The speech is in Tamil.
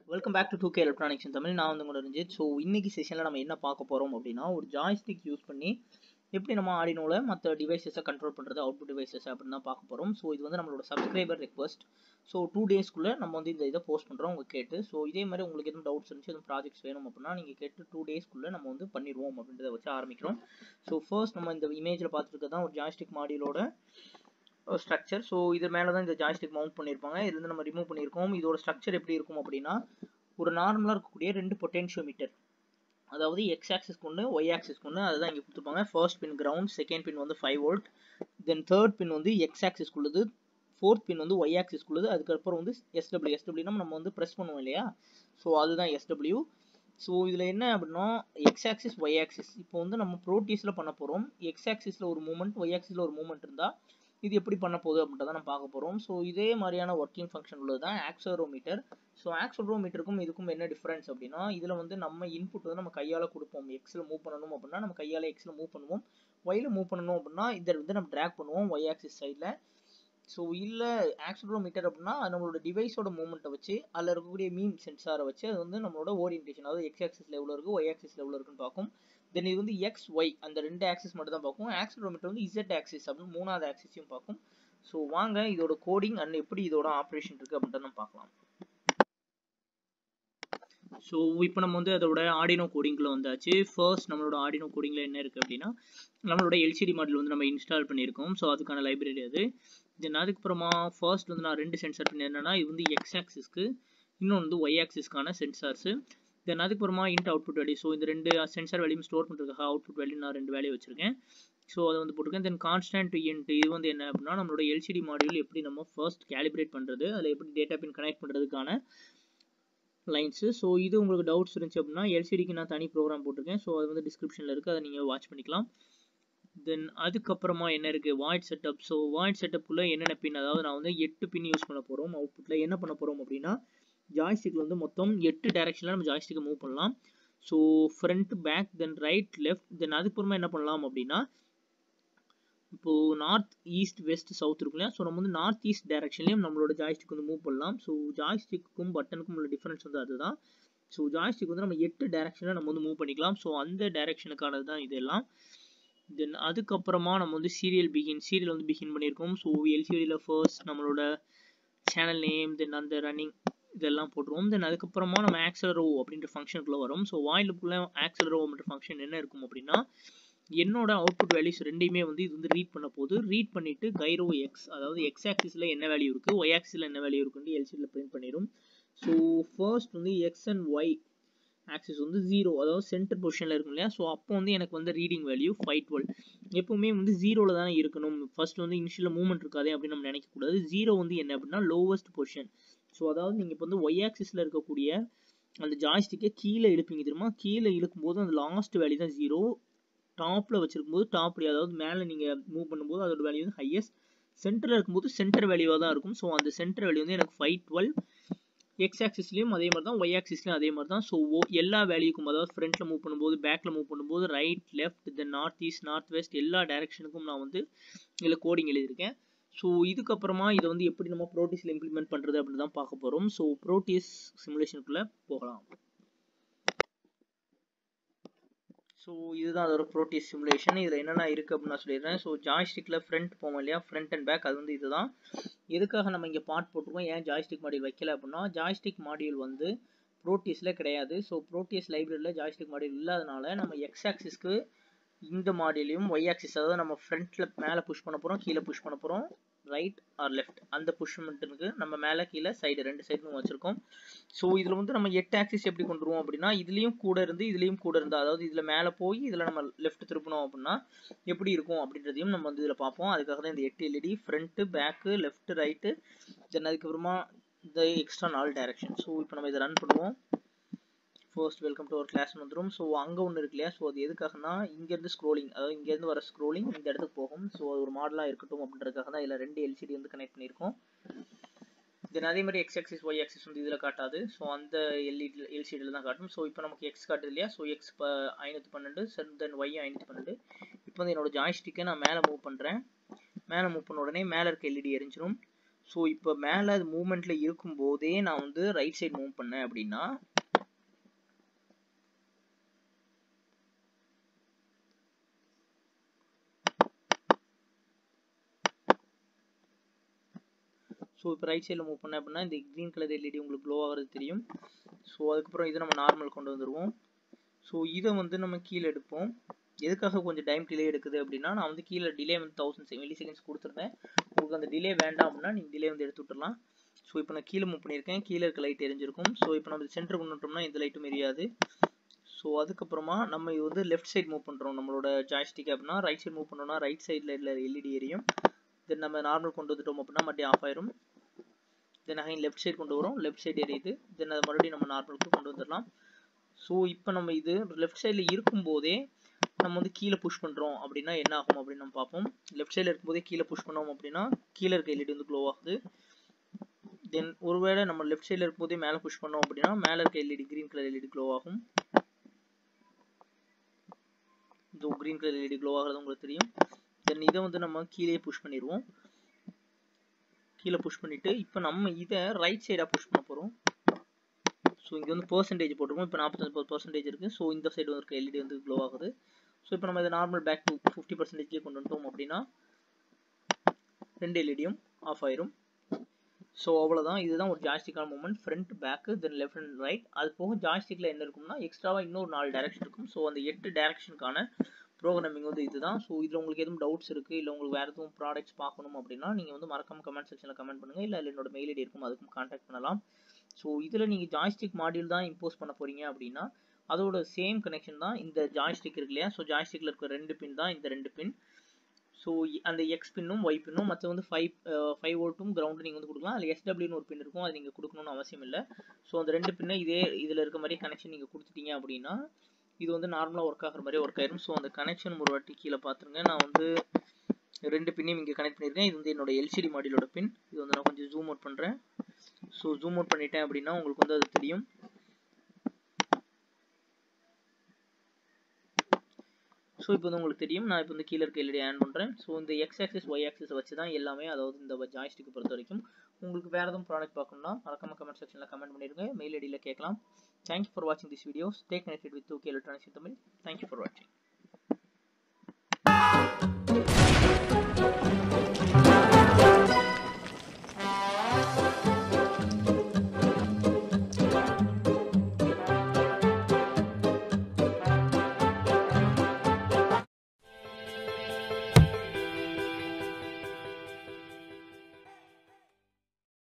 welcome back to to K electronics in Tamil நான் வந்து உங்களோட ரஞ்சித் ஸோ இன்னைக்கு செஷனில் நம்ம என்ன பார்க்க போகிறோம் அப்படின்னா ஒரு ஜாய்ஸ்டிக் யூஸ் பண்ணி எப்படி நம்ம ஆடினோவில் மற்ற டிவைசஸை கண்ட்ரோல் பண்ணுறது அவுட்புட் டிவைசஸ் அப்படின்னு தான் பார்க்க போகிறோம் ஸோ இது வந்து நம்மளோட சப்ஸ்கிரைபர் ரெக்வஸ்ட் ஸோ டூ டேஸ்க்குள்ளே நம்ம வந்து இந்த இதை போஸ்ட் பண்ணுறோம் உங்கள் கேட்டு ஸோ இதே மாதிரி உங்களுக்கு எதுவும் டவுட்ஸ் இருந்துச்சு எதுவும் ப்ராஜெக்ட்ஸ் வேணும் அப்படின்னா நீங்கள் கேட்டு டூ டேஸ்க்குள்ளே நம்ம வந்து பண்ணிடுவோம் அப்படின்றத வச்சு ஆரம்பிக்கிறோம் ஸோ ஃபர்ஸ்ட் நம்ம இந்த இமேஜில் பார்த்துருக்க தான் ஒரு ஜாய்ஸ்டிக் மாடியூலோட ஸ்ட்ரக்சர் ஸோ இது மேலே தான் இந்த ஜாய்ஸ்டிக் மவுண்ட் பண்ணியிருப்பாங்க இதுலேருந்து நம்ம ரிமூவ் பண்ணியிருக்கோம் இதோட ஸ்ட்ரக்சர் எப்படி இருக்கும் அப்படின்னா ஒரு நார்மலாக இருக்கக்கூடிய ரெண்டு பொட்டென்ஷியோமீட்டர் அதாவது எக்ஸ் ஆக்சிஸ் ஒன்று ஒய் ஆக்சிஸ் ஒன்று அதுதான் இங்கே கொடுத்துருப்பாங்க first pin ground second pin வந்து five volt then third pin வந்து எக்ஸ் ஆக்சிஸ்க்குள்ளது ஃபோர்த் பின் வந்து ஒய் ஆக்சிஸ்க்குள்ளது அதுக்கப்புறம் வந்து எஸ்டபிள்யூ எஸ்டபிள்யூனா நம்ம வந்து ப்ரெஸ் பண்ணுவோம் இல்லையா ஸோ அதுதான் எஸ்டபிள்யூ ஸோ இதில் என்ன அப்படின்னா எக்ஸ் ஆக்சிஸ் ஒய் ஆக்சிஸ் இப்போ வந்து நம்ம ப்ரோட்டீஸில் பண்ண போகிறோம் எக்ஸ் ஆக்சிஸில் ஒரு மூமெண்ட் ஒய் ஆக்சிஸில் ஒரு மூமெண்ட் இருந்தால் இது எப்படி பண்ண போகுது அப்படின்றத நம்ம பார்க்க போகிறோம் ஸோ இதே மாதிரியான ஒர்க்கிங் ஃபங்க்ஷன் உள்ளது தான் ஆக்சரோமீட்டர் ஸோ ஆக்சரோமீட்டருக்கும் இதுக்கும் என்ன டிஃப்ரென்ஸ் அப்படின்னா இதில் வந்து நம்ம இன்புட் வந்து நம்ம கையால் கொடுப்போம் எக்ஸில் மூவ் பண்ணணும் அப்படின்னா நம்ம கையால் எக்ஸில் மூவ் பண்ணுவோம் ஒயில் மூவ் பண்ணணும் அப்படின்னா இதில் வந்து நம்ம ட்ராக் பண்ணுவோம் ஒய் ஆக்சிஸ் சைடில் ஸோ இல்லை ஆக்சலோமீட்டர் அப்படின்னா நம்மளோட டிவைஸோட மூவ்மெண்ட்டை வச்சு அதில் இருக்கக்கூடிய மீன் சென்சாரை வச்சு அது வந்து நம்மளோட ஓரியன்டேஷன் அதாவது எக்ஸ் ஆக்சிஸில் எவ்வளோ இருக்குது ஒய் ஆக்சிஸில் எவ்வளோ இருக்குன்னு பார்க்கும் தென் இது வந்து எக்ஸ் ஒய் அந்த ரெண்டு ஆக்சிஸ் மட்டும் தான் பார்க்கும் ஆக்சிலோமீட்டர் வந்து இசட் ஆக்சிஸ் அப்படின்னு மூணாவது ஆக்சிஸையும் பார்க்கும் ஸோ வாங்க இதோட கோடிங் அண்ட் எப்படி இதோட ஆப்ரேஷன் இருக்குது அப்படின்றத நம்ம பார்க்கலாம் ஸோ இப்போ நம்ம வந்து அதோட ஆடினோ கோடிங்கில் வந்தாச்சு ஃபர்ஸ்ட் நம்மளோட ஆடினோ கோடிங்கில் என்ன இருக்குது அப்படின்னா நம்மளோட எல்சிடி மாடல் வந்து நம்ம இன்ஸ்டால் பண்ணியிருக்கோம் ஸோ அதுக்கான லைப்ரரி அது தென் அதுக்கப்புறமா ஃபர்ஸ்ட் வந்து நான் ரெண்டு சென்சார் பண்ணி என்னன்னா இது வந்து எக்ஸ் ஆக்சிஸ்க்கு இன்னொன்று வந்து ஒய் ஆக்சிஸ்க்கான சென்சார்ஸு தென் அதுக்கப்புறமா இன்ட் அவுட்புட் வேல்யூ ஸோ இந்த ரெண்டு சென்சார் வேல்யூம் ஸ்டோர் பண்ணுறதுக்காக அவுட்புட் வேல்யூ நான் ரெண்டு வேல்யூ வச்சிருக்கேன் ஸோ அதை வந்து போட்டிருக்கேன் தென் கான்ஸ்டன்ட் இன்ட் இது வந்து என்ன அப்படின்னா நம்மளோட எல்சிடி மாடியூல் எப்படி நம்ம ஃபர்ஸ்ட் கேலிப்ரேட் பண்ணுறது அதில் எப்படி டேட்டா பின் கனெக்ட் பண்ணுறதுக்கான லைன்ஸு ஸோ இது உங்களுக்கு டவுட்ஸ் இருந்துச்சு அப்படின்னா எல்சிடிக்கு நான் தனி ப்ரோக்ராம் போட்டிருக்கேன் ஸோ அது வந்து டிஸ்கிரிப்ஷனில் இருக்குது அதை நீங்கள் வாட்ச் பண்ணிக்கலாம் தென் அதுக்கப்புறமா என்ன இருக்குது வாய்ட் செட்டப் ஸோ வாய்ட் செட்டப்புக்குள்ளே என்னென்ன பின் அதாவது நான் வந்து எட்டு பின் யூஸ் பண்ண போகிறோம் அவுட்புட்டில் என்ன பண்ண போகிறோம் அப்படின்னா ஜாய்ஸ்டிக்கில் வந்து மொத்தம் எட்டு டேரெக்ஷனில் நம்ம ஜாய்ஸ்டிக்கை மூவ் பண்ணலாம் so front back then right left then அதுக்கப்புறமா என்ன பண்ணலாம் அப்படின்னா இப்போது நார்த் ஈஸ்ட் வெஸ்ட் சவுத் இருக்கும் இல்லையா ஸோ நம்ம வந்து நார்த் ஈஸ்ட் டேரக்ஷன்லேயும் நம்மளோட ஜாய்ஸ்டிக் வந்து மூவ் பண்ணலாம் ஸோ ஜாய்ஸ்டிக்கும் பட்டனுக்கும் உள்ள டிஃப்ரென்ஸ் வந்து அதுதான் ஸோ ஜாய்ஸ்டிக் வந்து நம்ம எட்டு டேரக்ஷனில் நம்ம வந்து மூவ் பண்ணிக்கலாம் ஸோ அந்த டேரக்ஷனுக்கானது தான் இதெல்லாம் தென் அதுக்கப்புறமா நம்ம வந்து சீரியல் பிகின் சீரியல் வந்து பிகின் பண்ணியிருக்கோம் ஸோ எல்சிடியில் ஃபர்ஸ்ட் நம்மளோட சேனல் நேம் தென் அந்த ரன்னிங் இதெல்லாம் போட்டுருவோம் தென் அதுக்கப்புறமா நம்ம ஆக்சலரோ அப்படின்ற ஃபங்க்ஷனுக்குள்ளே வரும் ஸோ வாயிலுக்குள்ளே ஆக்சலரோ அப்படின்ற ஃபங்க்ஷன் என்ன இருக்கும் அப்படின்னா என்னோட அவுட்புட் வேல்யூஸ் ரெண்டையுமே வந்து இது வந்து ரீட் பண்ண போது ரீட் பண்ணிட்டு கைரோ எக்ஸ் அதாவது எக்ஸ் ஆக்சிஸில் என்ன வேல்யூ இருக்குது ஒய் ஆக்சிஸில் என்ன வேல்யூ இருக்குன்னு எல்சிடியில் பிரிண்ட் பண்ணிடும் ஸோ ஃபர்ஸ்ட் வந்து எக்ஸ் அண்ட் ஒய் ஆக்சிஸ் வந்து ஜீரோ அதாவது சென்டர் பொசிஷனில் இருக்கும் இல்லையா ஸோ அப்போ வந்து எனக்கு வந்து ரீடிங் வேல்யூ ஃபைவ் டுவெல் எப்பவுமே வந்து ஜீரோவில் தானே இருக்கணும் ஃபர்ஸ்ட் வந்து இனிஷியலில் மூவ்மெண்ட் இருக்காதே அப்படின்னு நம்ம நினைக்கக்கூடாது ஜீரோ வந்து என்ன அப்படின்னா லோவஸ்ட் பொசிஷன் ஸோ அதாவது நீங்கள் இப்போ வந்து ஒய் ஆக்சிஸில் இருக்கக்கூடிய அந்த ஜாய்ஸ்டிக்கை கீழே இழுப்பீங்க தெரியுமா கீழே இழுக்கும்போது அந்த லாஸ்ட் வேல்யூ தான் ஜீரோ டாப்பில் வச்சிருக்கும் போது டாப் அதாவது மேலே நீங்கள் மூவ் பண்ணும்போது அதோட வேல்யூ வந்து ஹையஸ்ட் சென்டரில் இருக்கும்போது சென்டர் வேல்யூவாக தான் இருக்கும் ஸோ அந்த சென்டர் வேல்யூ வந்து எனக்கு ஃபைவ் டுவெல் எக்ஸ் ஆக்சிஸ்லையும் அதே மாதிரி தான் ஒய் ஆக்சிஸ்லையும் அதே மாதிரி தான் ஸோ எல்லா வேல்யூக்கும் அதாவது ஃப்ரண்ட்டில் மூவ் பண்ணும்போது பேக்கில் மூவ் பண்ணும்போது right left then north east north west எல்லா டைரக்ஷனுக்கும் நான் வந்து இதில் கோடிங் எழுதியிருக்கேன் ஸோ இதுக்கப்புறமா இதை வந்து எப்படி நம்ம ப்ரோட்டீஸில் இம்ப்ளிமெண்ட் பண்ணுறது அப்படின்னு தான் பார்க்க போகிறோம் ஸோ ப்ரோட்டீஸ் சிமுலேஷனுக்குள்ளே போகலாம் ஸோ இதுதான் அதோட ப்ரோட்டீஸ் சிமுலேஷன் இதில் என்னென்ன இருக்குது அப்படின்னு நான் சொல்லிடுறேன் ஸோ ஜாய்ஸ்டிக்கில் ஃப்ரண்ட் போவோம் இல்லையா ஃப்ரண்ட் அண்ட் பேக் அது வந்து இதுதான் எதுக்காக நம்ம இங்கே பார்ட் போட்டிருக்கோம் ஏன் ஜாய்ஸ்டிக் மாடியூல் வைக்கல அப்படின்னா ஜாய்ஸ்டிக் மாடியூல் வந்து ப்ரோட்டீஸில் கிடையாது ஸோ ப்ரோட்டீஸ் லைப்ரரியில் ஜாய்ஸ்டிக் மாடியூல் இல்லாதனால நம்ம எக்ஸ் ஆக்சிஸ்க்கு இந்த மாடியூலையும் ஒய் ஆக்சிஸ் அதாவது நம்ம ஃப்ரண்ட்டில் மேலே புஷ் பண்ண போகிறோம் கீழே புஷ் பண்ண போகிறோம் ரைட் ஆர் லெஃப்ட் அந்த புஷ்மெண்ட்டுக்கு நம்ம மேலே கீழே சைடு ரெண்டு சைடும் வச்சுருக்கோம் ஸோ இதில் வந்து நம்ம எட்டு ஆக்சிஸ் எப்படி கொண்டு வருவோம் அப்படின்னா இதுலேயும் கூட இருந்து இதுலேயும் கூட இருந்து அதாவது இதில் மேலே போய் இதில் நம்ம லெஃப்ட் திருப்பணும் அப்படின்னா எப்படி இருக்கும் அப்படின்றதையும் நம்ம வந்து இதில் பார்ப்போம் அதுக்காக தான் இந்த எட்டு LED front back left right then அதுக்கப்புறமா இந்த எக்ஸ்ட்ரா நாலு டைரக்ஷன் ஸோ இப்போ நம்ம இதை ரன் பண்ணுவோம் first welcome to our class வந்துடும் ஸோ அங்கே ஒன்று இருக்கு இல்லையா ஸோ அது எதுக்காகனா இங்கேருந்து ஸ்க்ரோலிங் அதாவது இங்கேருந்து வர ஸ்க்ரோலிங் இந்த இடத்துக்கு போகும் ஸோ அது ஒரு மாடலாக இருக்கட்டும் அப்படின்றதுக்காக தான் இதில் ரெண்டு எல்சிடி வந்து கனெக்ட் பண்ணியிருக்கோம் தென் அதே மாதிரி எக்ஸ் ஆக்சிஸ் ஒய் ஆக்சிஸ் வந்து இதில் காட்டாது ஸோ அந்த எல்இடி எல்சிடியில் தான் காட்டும் ஸோ இப்போ நமக்கு எக்ஸ் காட்டுது இல்லையா ஸோ எக்ஸ் இப்போ ஐநூற்றி பன்னெண்டு சென் தென் ஒய் ஐநூற்றி பன்னெண்டு இப்போ வந்து என்னோட ஜாய்ஸ்டிக்கை நான் மேலே மூவ் பண்ணுறேன் மேலே மூவ் பண்ண உடனே மேலே இருக்க எல்இடி எரிஞ்சிடும் ஸோ இப்போ மேலே அது மூமெண்ட்டில் இருக்கும்போதே நான் வந்து ரைட் சைடு மூவ் பண்ணேன் அப்படின்னா ஸோ இப்போ ரைட் சைடில் மூவ் பண்ணேன் அப்படின்னா இந்த க்ரீன் கலர் எல்இடி உங்களுக்கு க்ளோ ஆகிறது தெரியும் ஸோ அதுக்கப்புறம் இதை நம்ம நார்மல் கொண்டு வந்துடுவோம் ஸோ இதை வந்து நம்ம கீழே எடுப்போம் எதுக்காக கொஞ்சம் டைம் டிலே எடுக்குது அப்படின்னா நான் வந்து கீழே டிலே வந்து தௌசண்ட் மில்லி செகண்ட்ஸ் கொடுத்துருந்தேன் உங்களுக்கு அந்த டிலே வேண்டாம் அப்படின்னா நீங்கள் டிலே வந்து எடுத்து விட்டுறலாம் ஸோ இப்போ நான் கீழே மூவ் பண்ணியிருக்கேன் கீழே இருக்க லைட் எரிஞ்சிருக்கும் ஸோ இப்போ நம்ம சென்டர் கொண்டு விட்டோம்னா இந்த லைட்டும் எரியாது ஸோ அதுக்கப்புறமா நம்ம இது வந்து லெஃப்ட் சைடு மூவ் பண்ணுறோம் நம்மளோட ஜாய்ஸ்டிக் அப்படின்னா ரைட் சைடு மூவ் பண்ணோம்னா ரைட் சைடில் இல்லை எல்இடி எரியும் தென் நம்ம நார்மல் கொண்டு வந்துட்டோம் அப்படின்னா மறுபடியும் ஆஃப் ஆயிரும் தென் அகைன் லெஃப்ட் சைடு கொண்டு வரும் லெஃப்ட் சைடு எரியுது தென் அதை மறுபடியும் நம்ம நார்மலுக்கு கொண்டு வந்துடலாம் ஸோ இப்போ நம்ம இது லெஃப்ட் சைடில் இருக்கும்போதே நம்ம வந்து கீழே புஷ் பண்ணுறோம் அப்படின்னா என்ன ஆகும் அப்படின்னு நம்ம பார்ப்போம் லெஃப்ட் சைடில் இருக்கும்போதே கீழே புஷ் பண்ணோம் அப்படின்னா கீழே இருக்க எல்இடி வந்து க்ளோ ஆகுது தென் ஒருவேளை நம்ம லெஃப்ட் சைடில் இருக்கும்போதே மேலே புஷ் பண்ணோம் அப்படின்னா மேலே இருக்க LED green colour LED glow ஆகும் இந்த க்ரீன் கலர் எல்இடி க்ளோ ஆகிறது உங்களுக்கு தெரியும் தென் இதை வந்து நம்ம கீழே புஷ் பண்ணிடுவோம் கீழே புஷ் பண்ணிவிட்டு இப்போ நம்ம இதை ரைட் சைடாக புஷ் பண்ண போகிறோம் ஸோ இங்கே வந்து பர்சன்டேஜ் போட்டிருக்கோம் இப்போ நாற்பத்தஞ்சு பர்சன்டேஜ் இருக்குது ஸோ இந்த சைடு இருக்க எல்இடி வந்து க்ளோ ஆகுது ஸோ இப்போ நம்ம இதை நார்மல் பேக் டு ஃபிஃப்டி பர்சன்டேஜ்லேயே கொண்டு வந்துட்டோம் அப்படின்னா ரெண்டு எல்இடியும் ஆஃப் ஆயிரும் ஸோ அவ்வளோதான் இதுதான் ஒரு ஜாய்ஸ்டிக்கான moment front back then left and right அது போக ஜாய்ஸ்டிக்கில் என்ன இருக்கும்னா எக்ஸ்ட்ராவாக இன்னொரு நாலு டேரக்ஷன் இருக்கும் ஸோ அந்த எட்டு டேரக்ஷனுக்கான ப்ரோக்ராமிங் வந்து இதுதான் ஸோ இதில் உங்களுக்கு எதுவும் டவுட்ஸ் இருக்குது இல்லை உங்களுக்கு வேறு எதுவும் ப்ராடக்ட்ஸ் பார்க்கணும் அப்படின்னா நீங்கள் வந்து மறக்காம கமெண்ட் செக்ஷனில் கமெண்ட் பண்ணுங்கள் இல்லை என்னோட மெயில் ஐடி இருக்கும் அதுக்கும் கான்டாக்ட் பண்ணலாம் ஸோ இதில் நீங்கள் ஜாய்ஸ்டிக் மாடியூல் தான் இம்போஸ் பண்ண போகிறீங்க அப்படின்னா அதோட சேம் கனெக்ஷன் தான் இந்த ஜாய்ஸ்டிக் இருக்கு இல்லையா ஸோ ஜாய்ஸ்டிக்கில் இருக்க ரெண்டு பின் தான் இந்த ரெண்டு பின் ஸோ அந்த எக்ஸ் பின்னும் ஒய் பின்னும் மற்ற வந்து ஃபைவ் ஃபைவ் வோல்ட்டும் கிரவுண்டு நீங்கள் வந்து கொடுக்கலாம் அதில் எஸ்டபிள்யூன்னு ஒரு பின் இருக்கும் அது நீங்கள் கொடுக்கணும்னு அவசியம் இல்லை ஸோ அந்த ரெண்டு பின்னை இதே இதில் இருக்க மாதிரி கனெக்ஷன் நீங்கள் கொடுத்துட்டீங்க அப்படின்னா இது வந்து நார்மலாக ஒர்க் ஆகிற மாதிரி ஒர்க் ஆயிரும் ஸோ அந்த கனெக்ஷன் ஒரு வாட்டி கீழே பார்த்துருங்க நான் வந்து ரெண்டு பின்னையும் இங்கே கனெக்ட் பண்ணியிருக்கேன் இது வந்து என்னோட எல்சிடி மாடியோட பின் இது வந்து நான் கொஞ்சம் ஜூம் அவுட் பண்ணுறேன் ஸோ ஜூம் அவுட் பண்ணிட்டேன் அப்படின்னா உங்களுக்கு வந்து அது தெரியும் ஸோ இப்போ வந்து உங்களுக்கு தெரியும் நான் இப்போ வந்து கீழே இருக்க எல்இடி ஆன் பண்ணுறேன் ஸோ இந்த எக்ஸ் ஆக்சிஸ் ஒய் ஆக்சிஸ் வச்சு தான் எல்லாமே அதாவது இந்த ஜாய்ஸ்டிக்கு பொறுத்த வரைக்கும் உங்களுக்கு வேறு எதுவும் ப்ராடக்ட் பார்க்கணும்னா மறக்காம கமெண்ட் செக்ஷனில் கமெண்ட் பண்ணிடுங்க மெயில் ஐடியில் கேட்கலாம் தேங்க்யூ ஃபார் வாட்சிங் this videos take connected with okay electronics Tamil thank you for வாட்சிங்